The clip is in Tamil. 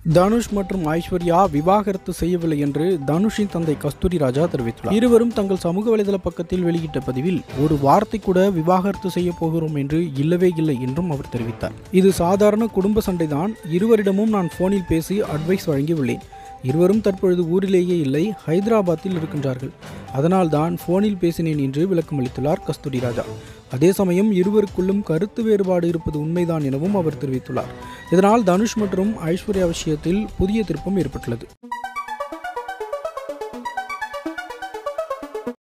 தனுஷ் மற்றும் ஐஸ்வர்யா விவாகரத்து செய்யவில்லை என்று தனுஷின் தந்தை கஸ்தூரி ராஜா தெரிவித்துள்ளார் இருவரும் தங்கள் சமூக வலைதள பக்கத்தில் வெளியிட்ட பதிவில் ஒரு வார்த்தை கூட விவாகரத்து செய்ய போகிறோம் என்று இல்லவே இல்லை என்றும் அவர் தெரிவித்தார் இது சாதாரண குடும்ப சண்டைதான் இருவரிடமும் நான் போனில் பேசி அட்வைஸ் வழங்கியுள்ளேன் இருவரும் தற்பொழுது ஊரிலேயே இல்லை ஹைதராபாத்தில் இருக்கின்றார்கள் அதனால் தான் போனில் பேசினேன் என்று விளக்கம் அளித்துள்ளார் கஸ்தூரி ராஜா அதே சமயம் இருவருக்குள்ளும் கருத்து வேறுபாடு இருப்பது உண்மைதான் எனவும் அவர் தெரிவித்துள்ளார் இதனால் தனுஷ் மற்றும் ஐஸ்வர்யா விஷயத்தில் புதிய திருப்பம் ஏற்பட்டுள்ளது